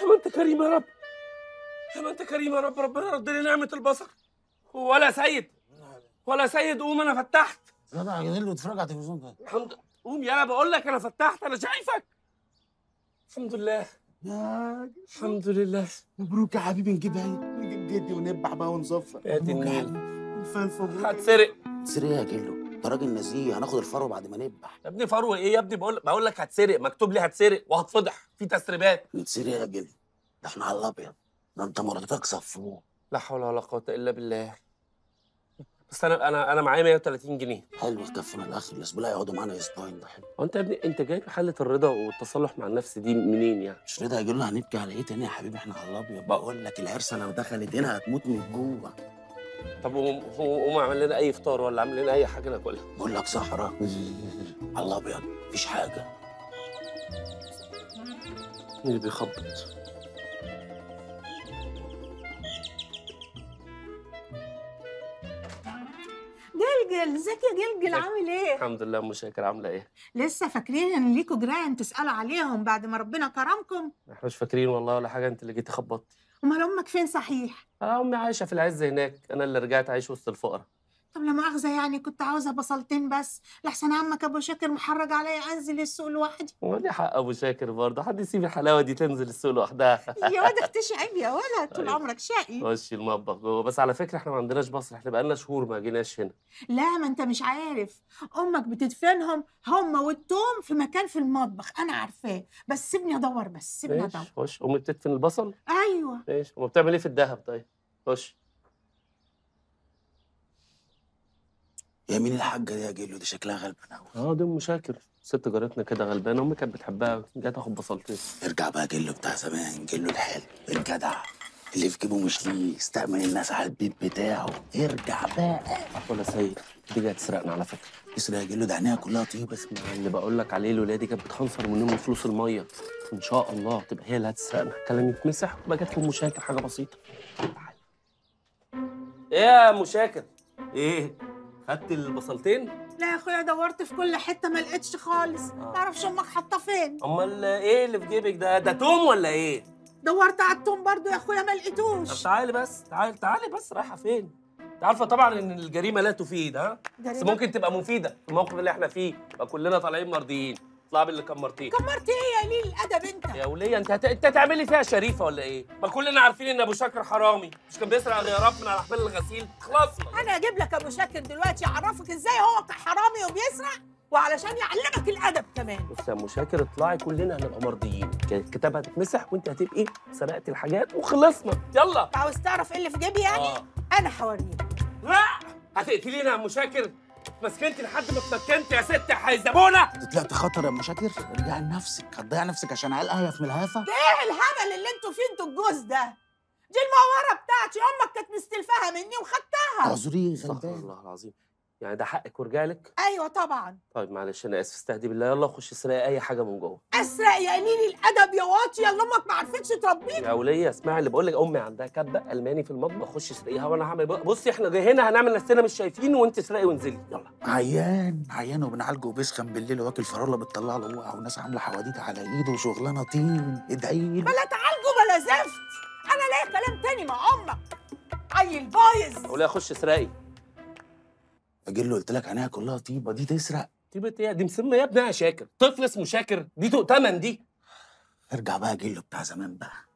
يا ما انت كريم يا رب يا ما انت كريم يا رب ربنا رد لي نعمه البصر ولا سيد ولا سيد قوم انا فتحت جدع يا اللي بتتفرج على التلفزيون ده الحمد قوم يلا بقول لك انا فتحت انا شايفك الحمد لله يا الحمد لله مبروك يا حبيبي نجيب اهي نجيب جدي ونذبح بقى ونصفر يا دي مبروك يا النيل. حبيبي الف الف مبروك هتسرق سريع يا جلو ده راجل نزيه هناخد الفرو بعد ما نذبح يا ابني فروه ايه يا ابني بقول بقول لك هتسرق مكتوب لي هتسرق وهتفضح في تسريبات نتسرق يا جلو ده احنا على الابيض ده انت مراتك صفوه لا حول ولا قوه الا بالله بس انا انا انا معايا 130 جنيه حلو يكفينا الاخر الاسبوع يقعدوا معانا اسبوعين ده حلو هو انت يا ابني انت جايب حاله الرضا والتصالح مع النفس دي منين يعني مش رضا يا جلو هنبكي على ايه تاني يا حبيبي احنا على الابيض بقول لك العرسه لو دخلت هنا هتموت من جوه طب قوم قوم قوم اعمل لنا اي فطار ولا اعمل لنا اي حاجه ناكلها بقول لك صحراء على الابيض مفيش حاجه مين اللي بيخبط جلجل ازيك يا جلجل ازيك؟ عامل ايه؟ الحمد لله ام شاكر عامله ايه لسه فاكرين ان ليكوا جيران تسالوا عليهم بعد ما ربنا كرمكم؟ احنا مش فاكرين والله ولا حاجه انت اللي جيتي خبطتي امال امك فين صحيح؟ انا امي عايشه في العز هناك انا اللي رجعت اعيش وسط الفقراء طب لا مؤاخذه يعني كنت عاوزه بصلتين بس لحسن عمك ابو شاكر محرج عليا انزل السوق لوحدي هو ليه حق ابو شاكر برضه حد يسيب الحلاوه دي تنزل السوق لوحدها يا واد اختشي عيب يا ولد طول أيوة. عمرك شقي خش المطبخ جوه بس على فكره احنا ما عندناش بصر احنا بقالنا شهور ما جيناش هنا لا ما انت مش عارف امك بتدفنهم هم والتوم في مكان في المطبخ انا عارفاه بس سيبني ادور بس سيبني ماشي ادور خش امي بتدفن البصل ايوه ماشي امي بتعمل ايه في الذهب طيب خش يا مين الحاجه دي يا جلو دي شكلها غلبان قوي اه دي ام شاكر ست جارتنا كده غلبانه امي كانت بتحبها قوي جت اخد بصلتين ارجع بقى جلو بتاع زمان جلو الحلو الجدع اللي في جيبه مش ليه استأمن الناس على البيت بتاعه ارجع بقى ولا سيد دي جايه تسرقنا على فكره يسرق يا جلو ده عينيها كلها طيبه اسمع اللي بقول لك عليه الولايه دي كانت بتخنصر منهم فلوس الميه ان شاء الله تبقى هي اللي هتسرقنا كلام يتمسح وبقى جت ام شاكر حاجه بسيطه تعال. ايه يا ام شاكر ايه خدت البصلتين لا يا اخويا دورت في كل حته ما لقيتش خالص ما اعرفش امك حاطه فين امال ايه اللي في جيبك ده ده توم ولا ايه دورت على التوم برضو يا اخويا ما طب لقيتوش تعالي بس تعالي تعالي بس رايحه فين انت عارفه طبعا ان الجريمه لا تفيد ها بس جريمة؟ ممكن تبقى مفيده في الموقف اللي احنا فيه يبقى كلنا طالعين مرضيين اطلع باللي كمرتيه كمرت ايه يا قليل الادب انت يا وليه انت هت... انت تعملي فيها شريفه ولا ايه؟ ما كلنا عارفين ان ابو شاكر حرامي مش كان بيسرق غيارات من على حبال الغسيل خلصنا انا اجيب لك ابو شاكر دلوقتي يعرفك ازاي هو حرامي وبيسرق وعلشان يعلمك الادب كمان بص يا ام شاكر اطلعي كلنا هنبقى مرضيين الكتاب هتتمسح وانت هتبقي سرقتي الحاجات وخلصنا يلا عاوز تعرف ايه اللي في جيبي يعني آه. انا هوريك لا هتقتلينا يا ام شاكر مسكنتي لحد ما اتمكنت يا ست حيزبونه انت طلعت خطر يا ام شاكر ارجعي لنفسك هتضيع نفسك عشان عيال اهيف من الهيافه ايه الهبل اللي انتوا فيه انتوا الجوز ده دي المواره بتاعتي امك كانت مستلفاها مني وخدتها اعذري استغفر غلبان الله العظيم يعني ده حقك وارجع لك ايوه طبعا طيب معلش انا اسف استهدي بالله يلا خش اسرقي اي حاجه من جوه اسرق يا قليل الادب يا واطي اللي امك ما عرفتش تربيك يا وليه اسمعي اللي بقول لك امي عندها كبه الماني في المطبخ خش اسرقيها وانا هعمل بصي احنا جاي هنا هنعمل نفسنا مش شايفين وانت اسرقي وانزلي يلا عيان عيان وبنعالجه وبيسخن بالليل واكل فراوله بتطلع له وقع وناس عامله حواديت على ايده وشغلانه طين ادعي له بلا تعالجوا بلا زفت انا ليا كلام تاني مع امك عيل بايظ وليه خش اسرقي اجي له قلت لك عينيها كلها طيبه دي تسرق طيبة ايه دي مسمى يا ابنها شاكر طفل اسمه شاكر دي تؤتمن دي ارجع بقى اجي له بتاع زمان بقى